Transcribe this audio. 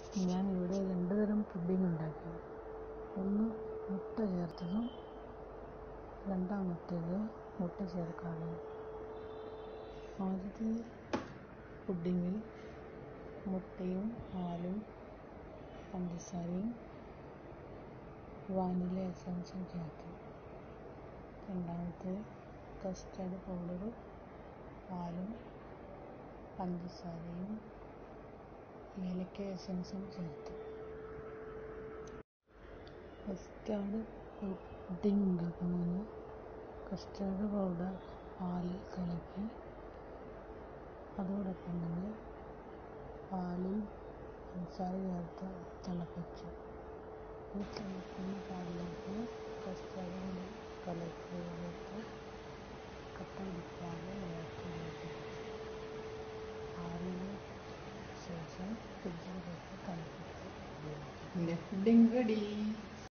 ഞാൻ ഇവിടെ രണ്ട് തരം പുഡിംഗ് ഉണ്ടാക്കി ഒന്ന് മുട്ട ചേർത്തതും രണ്ടാമത്തേത് മുട്ട ചേർക്കാതെ ആദ്യത്തെ പുഡിങ്ങിൽ മുട്ടയും പാലും പഞ്ചസാരയും വാനില എസൻസും ചേർത്തു രണ്ടാമത്തെ കസ്റ്റാർഡ് പൗഡറും പാലും പഞ്ചസാരയും ഏലക്ക എസൻസും ചേർത്തു കസ്റ്റാർഡ് പുഡിംഗ് ഉണ്ടാക്കുന്നതിന് കസ്റ്റാർഡ് പൗഡർ പാലിൽ കലക്കി അതോടൊപ്പം തന്നെ പാലിൽ പഞ്ചസാര ചേർത്ത് തിളപ്പിച്ചു ഈ തിളക്കുന്ന പാലിലേക്ക് കസ്റ്റാർഡ് പൊടി കലക്കിയതിലേക്ക് കട്ട പിടിക്കാതെ ഇളക്കി യോജിപ്പിച്ചു ആറിയ ശേഷം ഫ്രിഡ്ജിൽ വെച്ച് തണുപ്പിച്ച് ഉപയോഗിച്ചു എൻ്റെ പുഡിംഗ് റെഡി